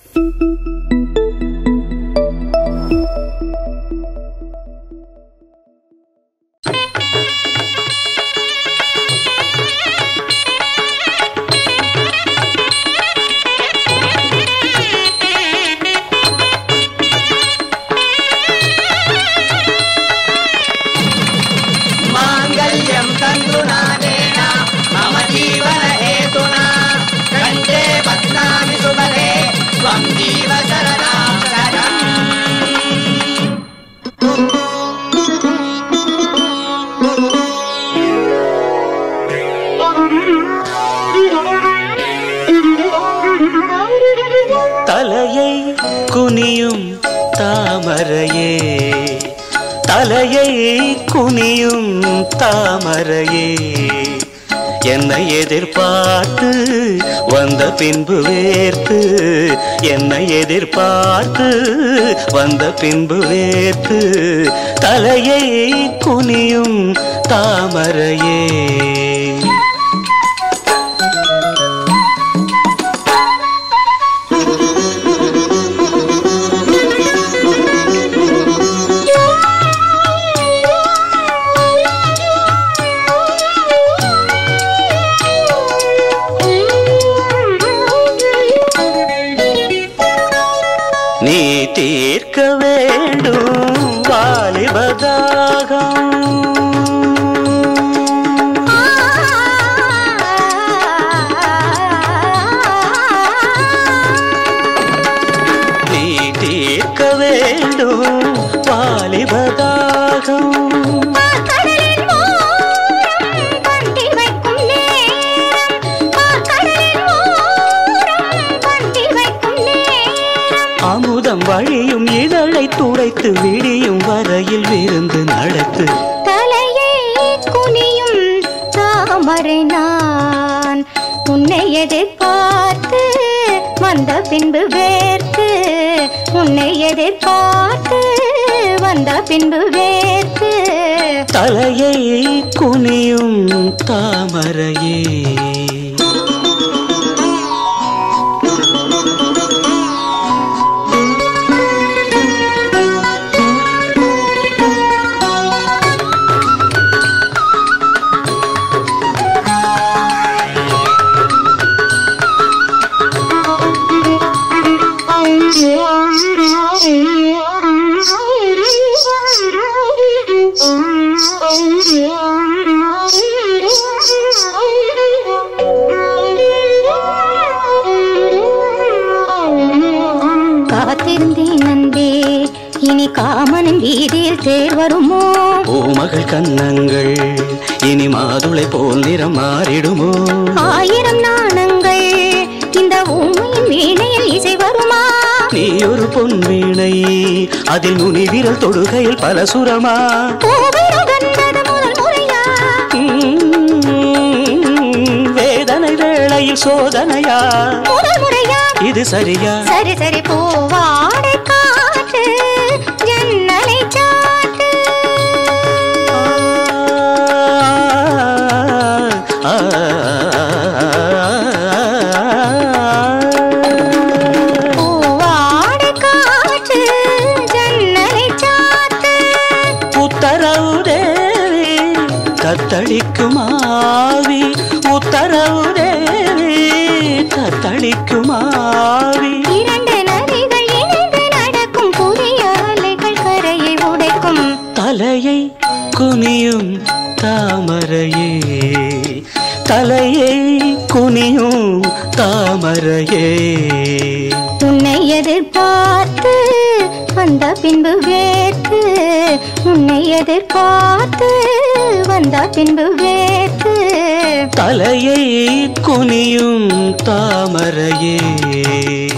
माङ्गल्यं तन्तुनादेन मम जीवन हेतुना कण्ठे बध्नामि सुबले त्वं जीव शरणां शरणम् தலையை குனியும் தாமரையே தலையை குனியும் தாமரையே என்னை எதிர்பார்த்து வந்த பின்பு வேர்த்து என்னை எதிர்பார்த்து வந்த பின்பு வேர்த்து தலையை குனியும் தாமரையே நீ தீர்க்க வேண்டும் வாலிபதாகம் நீ தீர்க்க வேண்டும் வாலிபதாகம் கடலின் ஓரம் பந்தி வைக்கும் நேரம் கடலின் ஓரம் பந்தி வைக்கும் நேரம் அமுதம் வழியும் இதழை துடைத்து விடியும் வரையில் விருந்து நடத்து தலையை குனியும் தாமரை நான் உன்னை எதிர்பார்த்து வந்த பின்பு வேர்த்து உன்னை எதிர்பார்த்து வந்த பின்பு வேர்த்து தலையை குனியும் தாமரையே காத்திருந்தேன் அன்பே இனி காமனின் வீதியில் தேர் வருமோ பூமகள் கன்னங்கள் இனி மாதுளை போல் நிறம் மாறிடுமோ ஆயிரம் நாணங்கள் இந்த ஊமையின் வீணையில் இசை வருமா நீ ஒரு பொன் வீணை அதில் நுனி விரல் தொடுகையில் பல சுரமா பூவை உகந்தது முதல் முறையா உம், வேதனை வேளையில் சோதனையா முதல் முறையா இது சரியா சரி சரி பூவாடை காற்று ஜன்னலை சாத்து ஆ, ஆ, பூவாடை காற்று ஜன்னலை சாத்து உத்தரவு தேவி தத்தளிக்கும் ஆவி உத்தரவு தேவி தத்தளிக்கும் ஆவி இரண்டு நதிகள் இணைந்து நடக்கும் புதிய அலைகள் கரையை உடைக்கும் தலையை குனியும் தாமரையே தலையை குனியும் தாமரையே உன்னை எதிர்பார்த்து வந்த பின்பு வேர்த்து உன்னை எதிர்பார்த்து வந்த பின்பு வேர்த்து தலையை குனியும் தாமரையே